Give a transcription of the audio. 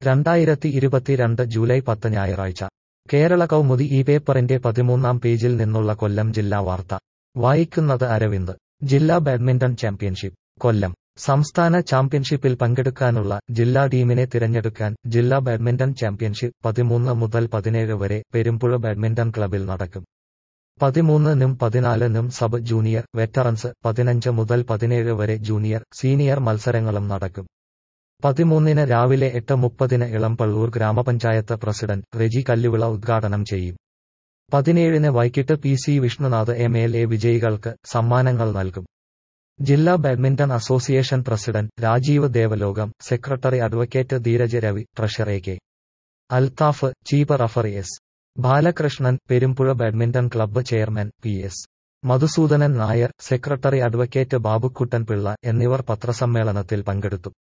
രണ്ടായിരത്തി ഇരുപത്തിരണ്ട് ജൂലൈ പത്ത് ഞായറാഴ്ച കേരള കൗമുദി ഈ പേപ്പറിന്റെ പതിമൂന്നാം പേജിൽ നിന്നുള്ള കൊല്ലം ജില്ലാ വാർത്ത വായിക്കുന്നത് അരവിന്ദ് ജില്ലാ ബാഡ്മിന്റൺ ചാമ്പ്യൻഷിപ്പ് കൊല്ലം സംസ്ഥാന ചാമ്പ്യൻഷിപ്പിൽ പങ്കെടുക്കാനുള്ള ജില്ലാ ടീമിനെ തിരഞ്ഞെടുക്കാൻ ജില്ലാ ബാഡ്മിന്റൺ ചാമ്പ്യൻഷിപ്പ് പതിമൂന്ന് മുതൽ പതിനേഴ് വരെ പെരുമ്പുഴ ബാഡ്മിന്റൺ ക്ലബിൽ നടക്കും പതിമൂന്നിനും പതിനാലിനും സബ് ജൂനിയർ വെറ്ററൻസ് പതിനഞ്ച് മുതൽ പതിനേഴ് വരെ ജൂനിയർ സീനിയർ മത്സരങ്ങളും നടക്കും പതിമൂന്നിന് രാവിലെ എട്ട് മുപ്പതിന് ഇളംപള്ളൂർ ഗ്രാമപഞ്ചായത്ത് പ്രസിഡന്റ് റെജി കല്ലുവിള ഉദ്ഘാടനം ചെയ്യും പതിനേഴിന് വൈകിട്ട് P C Vishnunath M L A വിജയികൾക്ക് സമ്മാനങ്ങൾ നൽകും ജില്ലാ badminton association president Rajeev Devalokam secretary advocate Dheeraj Ravi treasurer K Althaf chief referee S Balakrishnan Perumpuzha badminton club chairman P S Madhusoodanan Nair secretary advocate Babukuttan Pillai എന്നിവർ പത്രസമ്മേളനത്തിൽ പങ്കെടുത്തു